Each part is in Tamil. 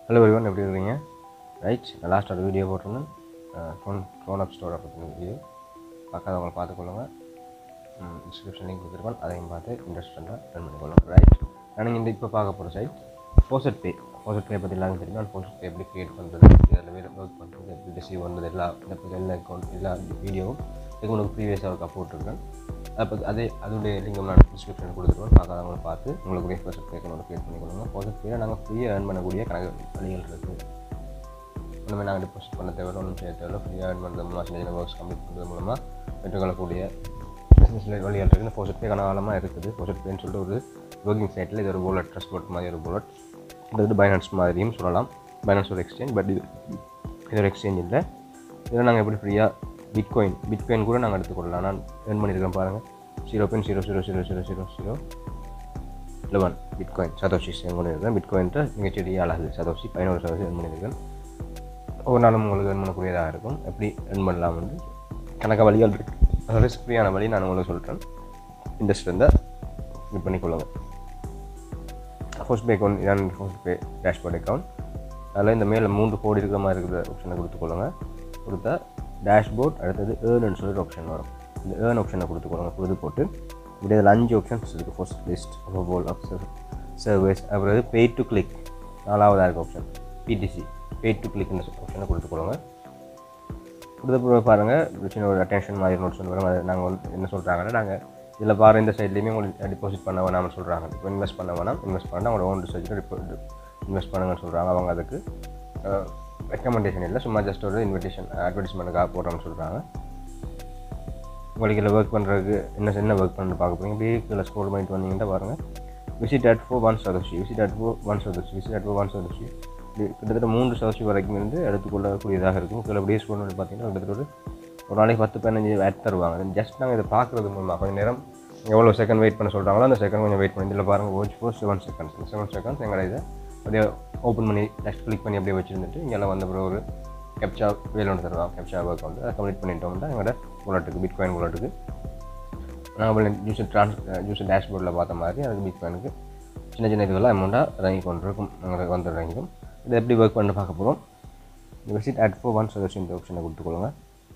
ஹலோ எவ்ரிவன் எப்படி இருக்கீங்க ரைட் நான் லாஸ்ட் ஒரு வீடியோ போட்டிருந்தேன் ஃபோன் ஃபோன் அப் ஸ்டோரை பற்றின வீடியோ பார்க்காதவங்க பார்த்துக்கொள்ளுங்க டிஸ்கிரிப்ஷன் லிங்க் கொடுத்துருக்கோம் அதையும் பார்த்து இன்ட்ரெஸ்டாக ரன் பண்ணிக்கொள்ளுங்க ரைட் நான் இந்த இப்போ பார்க்க போகிற சைட் ஃபோசட் பே ஃபோசட் பே பற்றி எல்லாரும் தெரியும் ஃபோசட் பே எப்படி க்ரியேட் பண்ணுறது இதில் வேறு ஒர்க் பண்ணுறது எப்படி ரிசீவ் பண்ணுறது எல்லா இந்த எல்லா அக்கௌண்ட் எல்லா வீடியோவும் இதுக்கு உங்களுக்கு ப்ரீவியஸாக ஒரு போட்டிருக்கேன் அப்போ அதே அதோடைய லிங்க் நான் டிஸ்கிரிப்ஷன் கொடுத்துருவோம் பார்க்காதவங்க பார்த்து உங்களுக்கு ஃபோசட் பே அக்கௌண்ட் க்ரியேட் பண்ணிக்கொள்ளுங்க ஃபோசட் பேரை நாங்கள் ஃப்ரீயாக ஏர்ன் பண்ணக்கூடிய கணக்கு வழிகள் இருக்குது ஒன்றுமே நாங்கள் டிபாசிட் பண்ண தேவையில்ல ஒன்றும் செய்ய தேவையில்ல ஃப்ரீயாக ஏர்ன் பண்ணுறது மூலமாக சின்ன சின்ன ஒர்க்ஸ் கம்ப்ளீட் பண்ணுறது மூலமாக பெற்றுக்கொள்ளக்கூடிய பிஸ்னஸ் வழிகள் இருக்குது ஃபோசட் பே கனகாலமாக இருக்குது ஃபோசட் பேன்னு சொல்லிட்டு ஒரு ஒர்க்கிங் சைட்டில் இது ஒரு புல்லட் ட்ரஸ்ட் போட் மாதிரி ஒரு புல்லட் இது வந்து பைனான்ஸ் மாதிரியும் சொல்லலாம் பைனான்ஸ் ஒரு எக்ஸ்சேஞ்ச் பட் இது இது ஒரு எக்ஸ்சேஞ்ச் இல்லை இதில் நாங்கள் எப்படி ஃப்ரீயாக பிட்காயின் பிட்காயின் கூட நாங்கள் எடுத்துக்கொள்ளலாம் நான் ஏர்ன் பண்ணியிருக்கேன் பாருங்கள் zero point zero zero zero zero zero zero eleven bitcoin satoshi earn பண்ணியிருக்கேன் பிட்காயின்ட்டு மிகச்செடிய அழகு சதோஷி பதினோரு சதோஷி ஏர்ன் பண்ணியிருக்கேன் ஒவ்வொரு நாளும் உங்களுக்கு ஏர்ன் பண்ணக்கூடியதாக இருக்கும் எப்படி ஏர்ன் பண்ணலாம் வந்து கணக்க வழிகள் இருக்குது அது ரிஸ்க் ஃப்ரீயான வழி நான் உங்களுக்கு சொல்கிறேன் இன்ட்ரெஸ்ட் இருந்தால் இது பண்ணிக்கொள்ளுங்க ஃபர்ஸ்ட் பே அக்கௌண்ட் இதான் ஃபர்ஸ்ட் பே டேஷ்போர்ட் அக்கௌண்ட் அதில் இந்த மேலே மூன்று கோடி இருக்கிற மாதிரி இருக்கிற ஆப்ஷனை கொடுத்துக்கொள்ளுங்க கொடுத்தா டேஷ்போர்ட் அடுத்தது ஏர்னு சொல்லிட்டு ஆப்ஷன் வரும் இந்த ஏர்ன் ஆப்ஷனை கொடுத்துக்கொள்ளுங்க கொடுத்து போட்டு இப்படி இதில் அஞ்சு ஆப்ஷன்ஸ் இருக்குது ஃபர்ஸ்ட் லிஸ்ட் ரோபோல் ஆஃப் சர்வீஸ் அப்புறம் பெய் டு கிளிக் நாலாவதாக இருக்க ஆப்ஷன் பிடிசி பெய் டு கிளிக்னு ஆப்ஷனை கொடுத்துக்கொள்ளுங்க கொடுத்த பிறகு பாருங்கள் சின்ன ஒரு அட்டென்ஷன் மாதிரி நோட்ஸ் வந்து வரும் அது நாங்கள் வந்து என்ன சொல்கிறாங்கன்னா நாங்கள் இதில் பாரு இந்த சைட்லேயுமே உங்களுக்கு டிபாசிட் பண்ண வேணாம்னு சொல்கிறாங்க இப்போ இன்வெஸ்ட் பண்ண வேணாம் இன்வெஸ்ட் பண்ணால் அவங்களோட ஓன் ரிசர்ச்சில் இன்வெஸ்ட் பண்ணுங்கன்னு சொல்கிறாங்க அவங்க அதுக்கு ரெக்கமெண்டேஷன் இல்லை சும்மா ஜஸ்ட் ஒரு இன்விடேஷன் அட்வர்டைஸ்மெண்ட்டுக்காக போடுறோம்னு சொல்கிறாங்க உங்களுக்கு இதில் ஒர்க் பண்ணுறதுக்கு என்ன என்ன ஒர்க் பண்ணி பார்க்க போகிறீங்க இப்படியே இதில் ஸ்கோர் பண்ணிட்டு வந்தீங்கன்னா பாருங்கள் visit at four one satoshi visit at four one satoshi visit at four one satoshi கிட்டத்தட்ட மூன்று சதர்ஷி வரைக்கும் இருந்து எடுத்துக்கொள்ளக்கூடியதாக இருக்கும் இதில் அப்படியே ஸ்கோர் பண்ணி பார்த்தீங்கன்னா கிட்டத்தட்ட ஒரு ஒரு நாளைக்கு பத்து பதினஞ்சு ஆட் தருவாங்க ஜஸ்ட் நாங்கள் இதை பார்க்குறது மூலமாக கொஞ்சம் நேரம் எவ்வளோ செகண்ட் வெயிட் பண்ண சொல்கிறாங்களோ அந்த செகண்ட் கொஞ்சம் வெயிட் பண்ணி இதில் பாருங்கள் watch four seven seconds seven seconds எங்களை இதை அப்படியே ஓப்பன் பண்ணி நெக்ஸ்ட் கிளிக் பண்ணி அப்படியே வச்சுருந்துட்டு இங்கெல்லாம் வந்த பிறகு ஒரு கேப்சா வேலை ஒன்று தருவாங்க கேப்சா ஒர்க் வந்து அதை கம்ப்ளீட் பண்ணிட்டோம்னா எங்களோட புல்லட்டுக்கு பிட் காயின் புல்லட்டுக்கு நாங்கள் ஜூஸ் ட்ரான்ஸ் ஜூஸ் டேஷ்போர்டில் பார்த்த மாதிரி அதுக்கு பிட் காயினுக்கு சின்ன சின்ன இதுவெல்லாம் அமௌண்ட்டாக இறங்கி கொண்டு இருக்கும் எங்களுக்கு வந்து இறங்கிக்கும் இதை எப்படி ஒர்க் பண்ணி பார்க்க போகிறோம் visit at four one suggestion இந்த ஆப்ஷனை கொடுத்துக்கொள்ளுங்க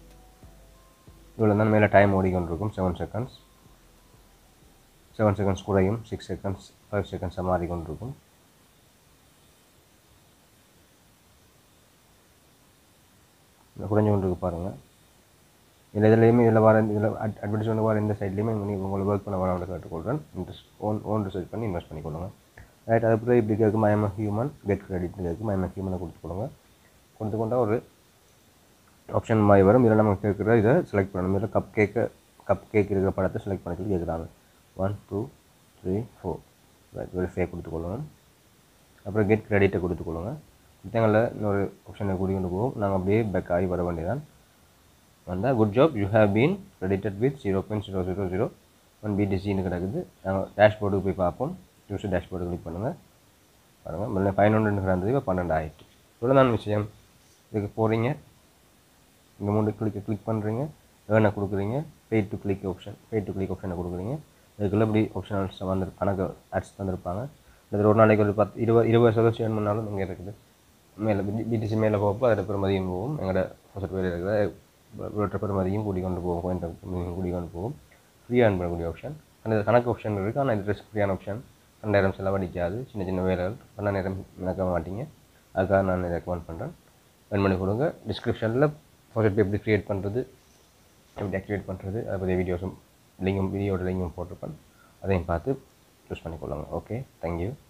இவ்வளோ தான் மேலே டைம் ஓடிக்கொண்டு இருக்கும் செவன் செகண்ட்ஸ் செவன் செகண்ட்ஸ் குறையும் சிக்ஸ் செகண்ட்ஸ் ஃபைவ் செகண்ட்ஸாக மாறிக்கொண்டு இருக்கும் குறைஞ்சு கொண்டு இருக்கு பாருங்கள் இதில் இதுலேயுமே இதில் வர இதில் அட் அட்வர்டைஸ்மெண்ட் வர இந்த சைட்லேயுமே நீங்கள் உங்களை ஒர்க் பண்ண வர கேட்டுக்கொள்கிறேன் இன்ட்ரெஸ்ட் ஓன் ஓன் ரிசர்ச் பண்ணி இன்வெஸ்ட் பண்ணிக்கொள்ளுங்க ரைட் அதுக்கப்புறம் இப்படி கேட்கும் ஐஎம் ஹியூமன் கெட் கிரெடிட் கேட்கும் ஐஎம் ஹியூமனை கொடுத்துக்கொள்ளுங்க கொடுத்துக்கொண்டா ஒரு ஆப்ஷன் மாதிரி வரும் இதில் நம்ம கேட்குற இதை செலக்ட் பண்ணணும் இதில் கப் கேக்கு கப் கேக் இருக்கிற படத்தை செலக்ட் பண்ண சொல்லி கேட்குறாங்க one two three four right verify கொடுத்துக்கொள்ளணும் அப்புறம் கெட் கிரெடிட்டை கொடுத்துக்கொள்ளுங்க புத்தகங்களில் இன்னொரு ஆப்ஷனை கூடி கொண்டு போகும் நாங்கள் அப்படியே பேக் ஆகி வர வேண்டியதான் வந்தால் good job you have been credited with zero point zero zero zero one பிடிசின்னு கிடக்குது நாங்கள் டேஷ்போர்டுக்கு போய் பார்ப்போம் டியூஷன் டேஷ்போர்டு கிளிக் பண்ணுங்கள் பாருங்கள் முன்னே பதினொன்று கிடந்தது இப்போ பன்னெண்டு ஆயிட்டு இவ்வளோ தான் விஷயம் இதுக்கு போகிறீங்க இங்கே மூணு கிளிக் கிளிக் பண்ணுறீங்க ஏர்னை கொடுக்குறீங்க pay to click option pay to click ஆப்ஷனை கொடுக்குறீங்க இதுக்குள்ளே இப்படி ஆப்ஷனல்ஸ் வந்து கணக்கு ஆட்ஸ் தந்திருப்பாங்க இதில் ஒரு நாளைக்கு ஒரு பத்து இருபது இருபது சதவீதம் ஏர்ன் பண்ணாலும் இங்கே இருக்குது மேலே பிடிசி மேலே போகப்போ அதில் பெருமதியும் போகும் எங்களோட ஃபஸ்ட் பேர் இருக்கிற இவற்றை பெருமதியும் கூடி கொண்டு போகும் கோயின் கூடி கொண்டு போகும் ஃப்ரீயாக ஏர்ன் பண்ணக்கூடிய ஆப்ஷன் அந்த கணக்கு ஆப்ஷன் இருக்குது ஆனால் இது ரிஸ்க் ஃப்ரீயான ஆப்ஷன் ரெண்டாயிரம் செலவழிக்காது சின்ன சின்ன வேலைகள் பண்ண நேரம் நடக்க மாட்டீங்க அதுக்காக நான் ரெக்கமெண்ட் பண்ணுறேன் ஏர்ன் பண்ணி கொடுங்க டிஸ்கிரிப்ஷனில் ப்ராஜெக்ட் எப்படி க்ரியேட் பண்ணுறது எப்படி ஆக்டிவேட் பண்ணுறது அதை பற்றி வீடியோஸும் லிங்கும் வீடியோட லிங்கும் போட்டிருப்பேன் அதையும் பார்த்து யூஸ் பண்ணிக்கொள்ளுங்க ஓகே தேங்க்யூ